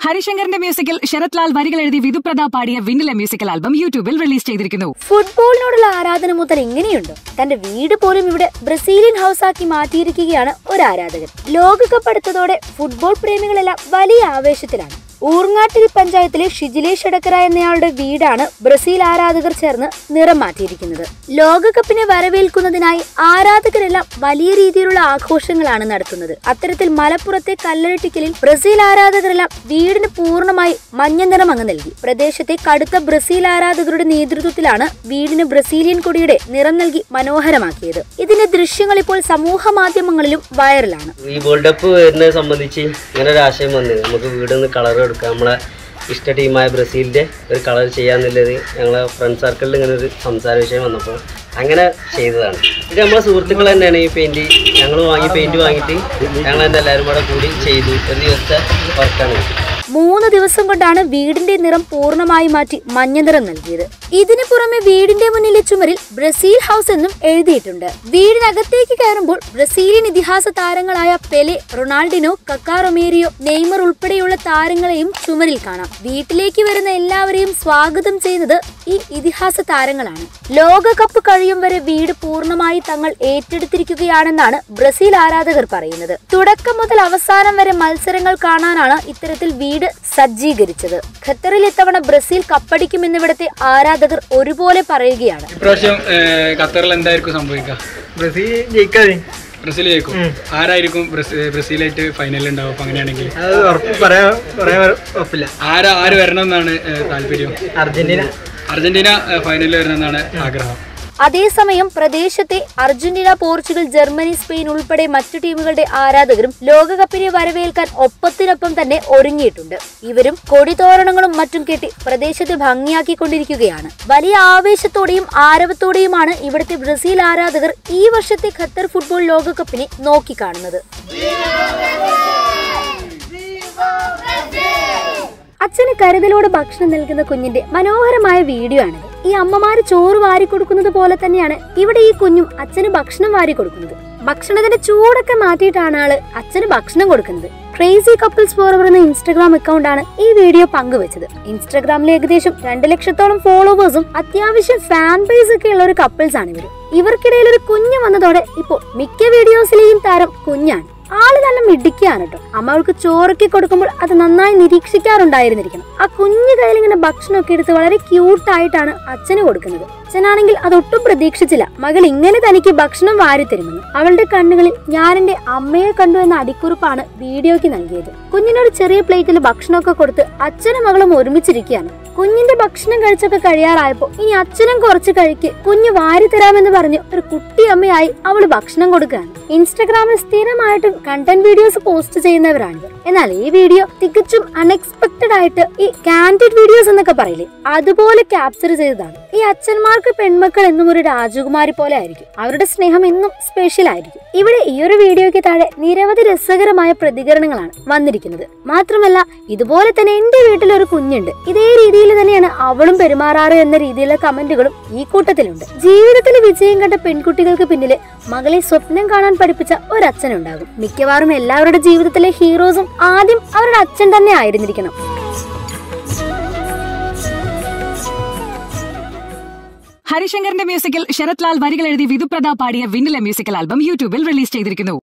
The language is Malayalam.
ഹരിശങ്കറിന്റെ മ്യൂസിക്കിൽ ശരത് ലാൽ വരികൾ എഴുതി വിധുപ്രത പാടിയ വിന്നില മ്യൂസിക്കൽ ആൽബം യൂട്യൂബിൽ റിലീസ് ചെയ്തിരിക്കുന്നു ഫുട്ബോളിനോടുള്ള ആരാധന മുതൽ എങ്ങനെയുണ്ടോ തന്റെ വീട് പോലും ഇവിടെ ബ്രസീലിയൻ ഹൗസ് ആക്കി മാറ്റിയിരിക്കുകയാണ് ഒരു ആരാധകൻ ലോകകപ്പ് അടുത്തതോടെ ഫുട്ബോൾ പ്രേമികളെല്ലാം വലിയ ആവേശത്തിലാണ് ഊർങ്ങാട്ടിരി പഞ്ചായത്തിലെ ഷിജിലേഷ് എടക്കര എന്നയാളുടെ വീടാണ് ബ്രസീൽ ആരാധകർ ചേർന്ന് നിറം മാറ്റിയിരിക്കുന്നത് ലോകകപ്പിനെ വരവേൽക്കുന്നതിനായി ആരാധകരെല്ലാം വലിയ രീതിയിലുള്ള ആഘോഷങ്ങളാണ് നടത്തുന്നത് അത്തരത്തിൽ മലപ്പുറത്തെ കല്ലരട്ടിക്കലിൽ ബ്രസീൽ ആരാധകരെല്ലാം വീടിന് പൂർണ്ണമായി മഞ്ഞ നിറം അങ്ങ് നൽകി പ്രദേശത്തെ കടുത്ത ബ്രസീൽ ആരാധകരുടെ നേതൃത്വത്തിലാണ് വീടിന് ബ്രസീലിയൻ കൊടിയുടെ നിറം നൽകി മനോഹരമാക്കിയത് ഇതിന്റെ ദൃശ്യങ്ങൾ ഇപ്പോൾ സമൂഹ മാധ്യമങ്ങളിലും വൈറലാണ് ഈ വേൾഡ് കപ്പ് വരുന്നത് സംബന്ധിച്ച് ഇങ്ങനെ ഒരു ആശയം വന്നത് നമുക്ക് വീടൊന്ന് കളർ കൊടുക്കാം നമ്മളെ ഇഷ്ട ടീമായ ബ്രസീലിൻ്റെ ഒരു കളർ ചെയ്യാന്നുള്ളത് ഞങ്ങളെ ഫ്രണ്ട് സർക്കിളിൽ ഇങ്ങനെ ഒരു സംസാര വിഷയം വന്നപ്പോൾ അങ്ങനെ ചെയ്തതാണ് ഇത് നമ്മളെ സുഹൃത്തുക്കൾ തന്നെയാണ് ഈ പെയിൻറ് ഞങ്ങൾ വാങ്ങി പെയിൻറ് വാങ്ങിയിട്ട് ഞങ്ങൾ തന്നെ എല്ലാവരും കൂടെ കൂടി ചെയ്തു ഒരു ദിവസത്തെ വർക്കാണ് ഇത്. മൂന്ന് ദിവസം കൊണ്ടാണ് വീടിന്റെ നിറം പൂർണ്ണമായി മാറ്റി മഞ്ഞ നിറം നൽകിയത് ഇതിനു പുറമെ വീടിന്റെ മുന്നിലെ ചുമരിൽ ബ്രസീൽ ഹൗസ് എന്നും എഴുതിയിട്ടുണ്ട് വീടിനകത്തേക്ക് കയറുമ്പോൾ ബ്രസീലിയൻ ഇതിഹാസ താരങ്ങളായ Pele Ronaldinho Kaka Romario Neymar ഉൾപ്പെടെയുള്ള താരങ്ങളെയും ചുമരിൽ കാണാം വീട്ടിലേക്ക് വരുന്ന എല്ലാവരെയും സ്വാഗതം ചെയ്യുന്നത് ഈ ഇതിഹാസ താരങ്ങളാണ് ലോകകപ്പ് കഴിയും വരെ വീട് പൂർണ്ണമായി തങ്ങൾ ഏറ്റെടുത്തിരിക്കുകയാണെന്നാണ് ബ്രസീൽ ആരാധകർ പറയുന്നത് തുടക്കം മുതൽ അവസാനം വരെ മത്സരങ്ങൾ കാണാനാണ് ഇത്തരത്തിൽ വീട് സജ്ജീകരിച്ചത് ഖത്തറിൽ ഇത്തവണ ബ്രസീൽ കപ്പടിക്കുമെന്നിവിടുത്തെ ആരാധകർ ഒരുപോലെ പറയുകയാണ് ഇപ്രാവശ്യം ഏഹ്, ഖത്തറിൽ എന്തായിരിക്കും സംഭവിക്കുക ബ്രസീൽ ജയിക്കാതെ ബ്രസീൽ ജയിക്കും ആരായിരിക്കും ബ്രസീ- ബ്രസീലായിട്ട് ഫൈനലിൽ ഉണ്ടാവും അപ്പൊ അങ്ങനെയാണെങ്കിൽ അത് ഉറപ്പ് പറയാൻ പറയാൻ ഉറപ്പില്ല ആരാ ആര് വരണം എന്നാണ് ഏഹ്, താല്പര്യം അർജന്റീന അർജന്റീന ഏഹ്, ഫൈനലിൽ വരണം എന്നാണ് ആഗ്രഹം അതേസമയം പ്രദേശത്തെ അർജന്റീന പോർച്ചുഗൽ ജർമ്മനി സ്പെയിൻ ഉൾപ്പെടെ മറ്റു ടീമുകളുടെ ആരാധകരും ലോകകപ്പിനെ വരവേൽക്കാൻ ഒപ്പത്തിനൊപ്പം തന്നെ ഒരുങ്ങിയിട്ടുണ്ട് ഇവരും കൊടിതോരണങ്ങളും മറ്റും കെട്ടി പ്രദേശത്തെ ഭംഗിയാക്കിക്കൊണ്ടിരിക്കുകയാണ് വലിയ ആവേശത്തോടെയും ആരവത്തോടെയുമാണ് ഇവിടുത്തെ ബ്രസീൽ ആരാധകർ ഈ വർഷത്തെ ഖത്തർ ഫുട്ബോൾ ലോകകപ്പിനെ നോക്കിക്കാണുന്നത് അച്ഛന് കരുതലോടെ ഭക്ഷണം നൽകുന്ന കുഞ്ഞിന്റെ മനോഹരമായ വീഡിയോ ആണിത് ഈ അമ്മമാര് ചോറ് വാരി കൊടുക്കുന്നത് പോലെ തന്നെയാണ് ഇവിടെ ഈ കുഞ്ഞും അച്ഛന് ഭക്ഷണം വാരി കൊടുക്കുന്നത് ഭക്ഷണത്തിന്റെ ചൂടൊക്കെ മാറ്റിയിട്ടാണ് ആള് അച്ഛന് ഭക്ഷണം കൊടുക്കുന്നത് ക്രേസി കപ്പിൾസ് ഫോറവർ എന്ന ഇൻസ്റ്റഗ്രാം അക്കൗണ്ടാണ് ഈ വീഡിയോ പങ്കുവച്ചത് ഇൻസ്റ്റഗ്രാമിൽ ഏകദേശം രണ്ട് ലക്ഷത്തോളം ഫോളോവേഴ്സും അത്യാവശ്യം ഫാൻ ബേസ് ഒക്കെ ഉള്ള ഒരു കപ്പിൾസ് ആണ് ഇവർ ഇവർക്കിടയിൽ ഒരു കുഞ്ഞ് വന്നതോടെ ഇപ്പോൾ മിക്ക വീഡിയോസിലെയും താരം കുഞ്ഞാണ് ആള് നല്ല മിടിക്കുകയാണ് കേട്ടോ അമ്മ അവൾക്ക് ചോറൊക്കെ കൊടുക്കുമ്പോൾ അത് നന്നായി നിരീക്ഷിക്കാറുണ്ടായിരുന്നിരിക്കണം ആ കുഞ്ഞു കയ്യിൽ ഇങ്ങനെ ഭക്ഷണമൊക്കെ എടുത്ത് വളരെ ക്യൂട്ടായിട്ടാണ് അച്ഛന് കൊടുക്കുന്നത് അച്ഛനാണെങ്കിൽ അതൊട്ടും പ്രതീക്ഷിച്ചില്ല മകൾ ഇങ്ങനെ തനിക്ക് ഭക്ഷണം വാരിത്തരുമെന്ന് അവളുടെ കണ്ണുകളിൽ ഞാൻ എന്റെ അമ്മയെ കണ്ടു എന്ന അടിക്കുറിപ്പാണ് വീഡിയോയ്ക്ക് നൽകിയത് കുഞ്ഞിനൊരു ചെറിയ പ്ലേറ്റിൽ ഭക്ഷണമൊക്കെ കൊടുത്ത് അച്ഛനും മകളും ഒരുമിച്ചിരിക്കുകയാണ് കുഞ്ഞിന്റെ ഭക്ഷണം കഴിച്ചൊക്കെ കഴിയാറായപ്പോ ഇനി അച്ഛനും കുറച്ച് കഴിക്ക് കുഞ്ഞ് വാരി തരാമെന്ന് പറഞ്ഞ് ഒരു കുട്ടി അമ്മയായി അവള് ഭക്ഷണം കൊടുക്കുകയാണ് ഇൻസ്റ്റഗ്രാമിൽ സ്ഥിരമായിട്ട് കണ്ടന്റ് വീഡിയോസ് പോസ്റ്റ് ചെയ്യുന്നവരാണിവർ എന്നാൽ ഈ വീഡിയോ തികച്ചും അൺഎക്സ്പെക്ടഡ് ആയിട്ട് ഈ കാൻഡിഡ് വീഡിയോസ് എന്നൊക്കെ പറയില്ലേ അതുപോലെ ക്യാപ്ചർ ചെയ്തതാണ് ഈ അച്ഛന്മാർക്ക് പെൺമക്കൾ എന്നും ഒരു രാജകുമാരി പോലെ ആയിരിക്കും അവരുടെ സ്നേഹം എന്നും സ്പെഷ്യൽ ആയിരിക്കും ഇവിടെ ഈ ഒരു വീഡിയോയ്ക്ക് താഴെ നിരവധി രസകരമായ പ്രതികരണങ്ങളാണ് വന്നിരിക്കുന്നത് മാത്രമല്ല ഇതുപോലെ തന്നെ എന്റെ വീട്ടിൽ ഒരു കുഞ്ഞുണ്ട് ഇതേ രീതിയിൽ തന്നെയാണ് അവളും പെരുമാറാറ് എന്ന രീതിയിലുള്ള കമന്റുകളും ഈ കൂട്ടത്തിലുണ്ട് ജീവിതത്തിൽ വിജയം കണ്ട പെൺകുട്ടികൾക്ക് പിന്നില് മകളെ സ്വപ്നം കാണാൻ പഠിപ്പിച്ച ഒരു അച്ഛനുണ്ടാകും മിക്കവാറും എല്ലാവരുടെ ജീവിതത്തിലെ ഹീറോസും ആദ്യം അവരുടെ അച്ഛൻ തന്നെ ആയിരുന്നിരിക്കണം ഹരിശങ്കറിന്റെ മ്യൂസിക്കിൽ ശരത് ലാൽ വരികൾ എഴുതി വിധുപ്രത പാടിയ വിന്നില മ്യൂസിക്കൽ ആൽബം യൂട്യൂബിൽ റിലീസ് ചെയ്തിരിക്കുന്നു